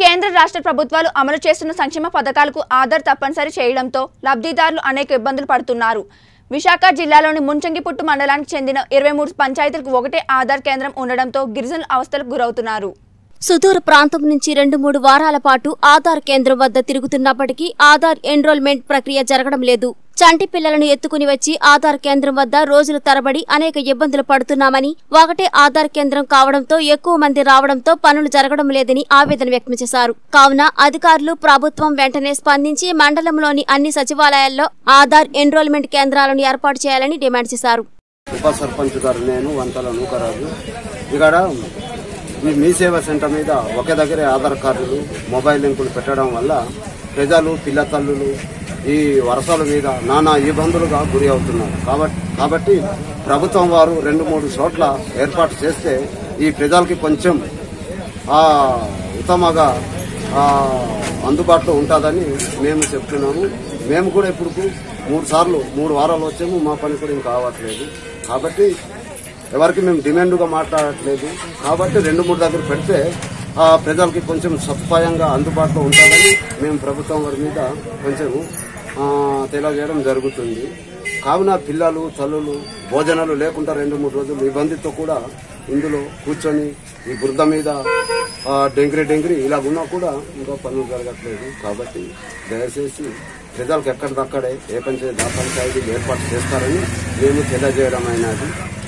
కేంద్ర రాష్ట్ర ప్రభుత్వాలు అమలు చేస్తున్న సంక్షేమ పథకాలకు ఆధార్ తప్పనిసరి చేయడంతో లబ్ధిదారులు అనేక ఇబ్బందులు పడుతున్నారు విశాఖ జిల్లాలోని ముంచంగిపుట్టు మండలానికి చెందిన ఇరవై మూడు పంచాయతీలకు ఒకటే ఆధార్ కేంద్రం ఉండడంతో గిరిజనులు అవస్థలకు గురవుతున్నారు సుదూర ప్రాంతం నుంచి రెండు మూడు వారాల పాటు ఆధార్ కేంద్రం వద్ద తిరుగుతున్నప్పటికీ ఆధార్ ఎన్రోల్మెంట్ ప్రక్రియ జరగడం లేదు చంటి పిల్లలను ఎత్తుకుని వచ్చి ఆధార్ కేంద్రం వద్ద రోజుల తరబడి అనేక ఇబ్బందులు పడుతున్నామని ఒకటే ఆధార్ కేంద్రం కావడంతో ఎక్కువ మంది రావడంతో పనులు జరగడం లేదని ఆవేదన వ్యక్తం చేశారు కావున అధికారులు ప్రభుత్వం వెంటనే స్పందించి మండలంలోని అన్ని సచివాలయాల్లో ఆధార్ ఎన్రోల్మెంట్ కేంద్రాలను ఏర్పాటు చేయాలని డిమాండ్ చేశారు ఉప సర్పంచ్ గారు నేను వంతల నూకరాజు ఇక్కడ ఈ మీ సేవా సెంటర్ మీద ఒకే దగ్గరే ఆధార్ కార్డులు మొబైల్ లింకులు పెట్టడం వల్ల ప్రజలు పిల్ల తల్లులు ఈ వరసల మీద నానా ఇబ్బందులుగా గురి అవుతున్నారు కాబట్టి కాబట్టి ప్రభుత్వం వారు రెండు మూడు చోట్ల ఏర్పాటు చేస్తే ఈ ప్రజలకి కొంచెం ఆ ఉత్తమగా ఆ, అందుబాటులో ఉంటుందని మేము చెప్తున్నాము మేము కూడా ఇప్పుడు మూడు సార్లు మూడు వారాలు వచ్చాము మా పని కూడా ఇంకా కావట్లేదు కాబట్టి ఎవరికి మేము డిమాండ్గా మాట్లాడట్లేదు కాబట్టి రెండు మూడు దగ్గర పెడితే ఆ ప్రజలకి కొంచెం సదుపాయంగా అందుబాటులో ఉంటుందని మేము ప్రభుత్వం వారి మీద కొంచెం ఆ, తెలియజేయడం జరుగుతుంది కావున పిల్లలు తల్లులు భోజనాలు లేకుండా రెండు మూడు రోజులు ఇబ్బందితో కూడా ఇందులో కూర్చొని ఈ బురద మీద ఆ, డెంగ్రీ డెంగ్రీ ఇలా ఉన్నా కూడా ఇంకా పనులు జరగట్లేదు కాబట్టి దయచేసి ప్రజలకు ఎక్కడిదక్కడే ఏ పంచాయతీ ఆ పంచాయతీ ఏర్పాటు చేస్తారని మేము తెలియజేయడం అయినది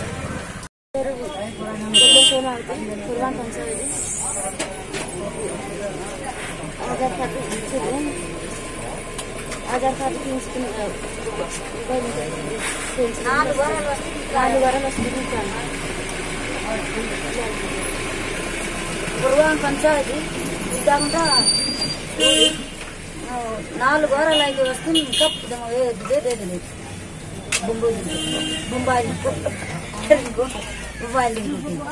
కుర్బాన్ పంచాయతీ ఆధార్ కార్డు ఇచ్చారు ఆధార్ కార్డు తీసుకున్నారు నాలుగు వారాలు నాలుగు వారాలు వస్తుంది కుర్బాన్ పంచాయతీ ఇద్దామంటే నాలుగు వారాలు ఐదు వస్తుంది ఇంకా ఇదే లేదు బొంబాయి బొంబాయి బొంబాయి